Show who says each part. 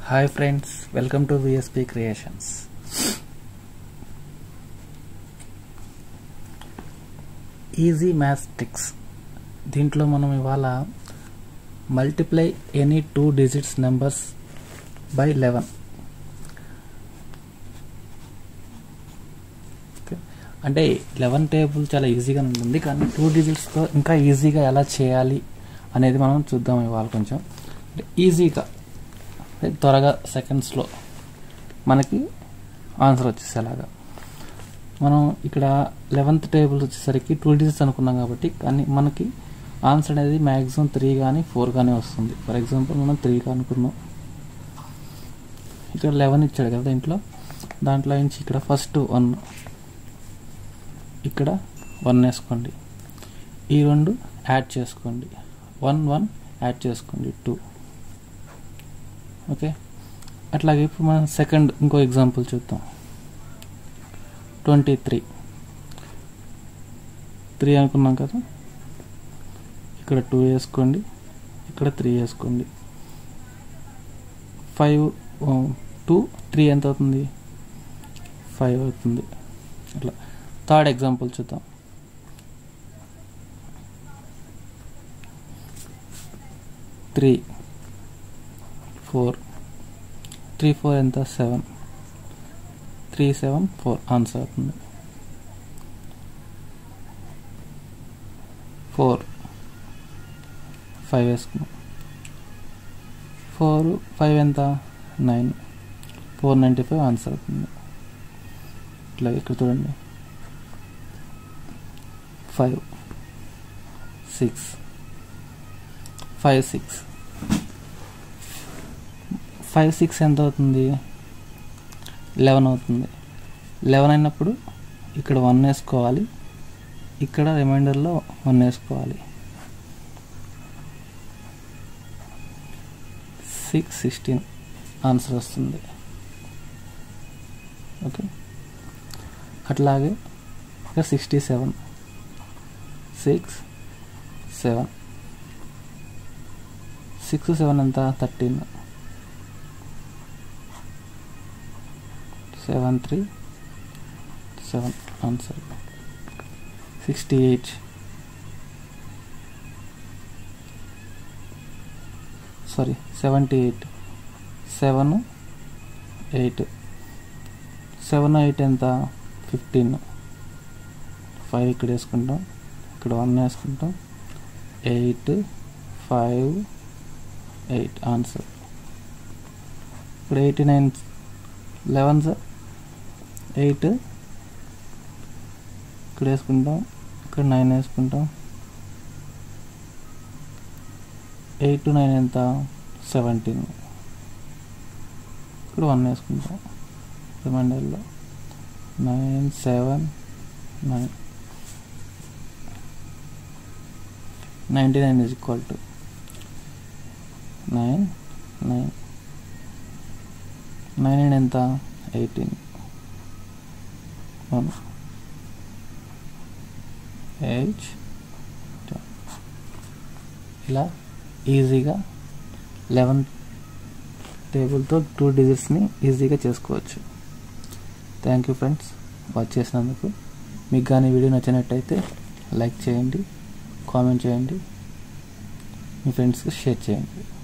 Speaker 1: hi friends welcome to VSP creations easy maths tricks దీంట్లో మనం ఇవాళ multiply any two digits numbers by eleven అంటే eleven table చాలా ఈజీగా ఉంటుంది కానీ టూ డిజిట్స్తో ఇంకా ఈజీగా ఎలా చేయాలి అనేది మనం చూద్దాం ఇవాళ కొంచెం అంటే ఈజీగా త్వరగా సెకండ్స్లో మనకి ఆన్సర్ వచ్చేసేలాగా మనం ఇక్కడ లెవెన్త్ టేబుల్ వచ్చేసరికి టూ డిజిట్స్ అనుకున్నాం కాబట్టి కానీ మనకి ఆన్సర్ అనేది మ్యాక్సిమం త్రీ కానీ ఫోర్ కానీ వస్తుంది ఫర్ ఎగ్జాంపుల్ మనం త్రీ అనుకున్నాం ఇక్కడ లెవెన్ ఇచ్చాడు కదా ఇంట్లో దాంట్లో నుంచి ఇక్కడ ఫస్ట్ వన్ ఇక్కడ వన్ వేసుకోండి ఈ రెండు యాడ్ చేసుకోండి వన్ వన్ యాడ్ చేసుకోండి టూ ఓకే అట్లాగే ఇప్పుడు మనం సెకండ్ ఇంకో ఎగ్జాంపుల్ చూద్దాం ట్వంటీ త్రీ త్రీ అనుకున్నాం కదా ఇక్కడ టూ వేసుకోండి ఇక్కడ త్రీ వేసుకోండి ఫైవ్ టూ త్రీ ఎంత అవుతుంది ఫైవ్ అవుతుంది అట్లా థర్డ్ ఎగ్జాంపుల్ చూద్దాం త్రీ ఫోర్ త్రీ ఫోర్ ఎంత seven three seven four answer అవుతుంది ఫోర్ ఫైవ్ వేసుకున్నాం ఫోర్ ఫైవ్ ఎంత nine four ninety five answer అవుతుంది ఇట్లా ఇక్కడ చూడండి five six five six five six ఎంత అవుతుంది లెవెన్ అవుతుంది లెవెన్ అయినప్పుడు ఇక్కడ వన్ వేసుకోవాలి ఇక్కడ రిమైండర్లో వన్ వేసుకోవాలి సిక్స్ సిక్స్టీన్ ఆన్సర్ వస్తుంది ఓకే అట్లాగే ఇక్కడ sixty seven six seven six seven ఎంత thirteen seven three seven answer sixty eight sorry seventy eight seven eight seven eight ఎంత ఫిఫ్టీన్ ఫైవ్ ఇక్కడ వేసుకుంటాం ఇక్కడ వన్ వేసుకుంటాం ఎయిట్ ఫైవ్ ఎయిట్ ఆన్సర్ ఇప్పుడు eighty nine eleven sir eight ఇక్కడ వేసుకుంటాం ఇక్కడ నైన్ వేసుకుంటాం ఎయిట్ టు నైన్ ఎంత సెవెంటీన్ ఇక్కడ వన్ వేసుకుంటాం రిమైండర్లో nine seven nine ninety nine is equal to nine nine nine and ఎంత ఎయిటీన్ వన్ ఎయిట్ ఇలా ఈజీగా లెవెన్ టేబుల్తో టూ డిజిట్స్ని ఈజీగా చేసుకోవచ్చు థ్యాంక్ యూ ఫ్రెండ్స్ వాచ్ చేసినందుకు మీకు కానీ వీడియో నచ్చినట్టయితే లైక్ చేయండి కామెంట్ చేయండి మీ ఫ్రెండ్స్కి షేర్ చేయండి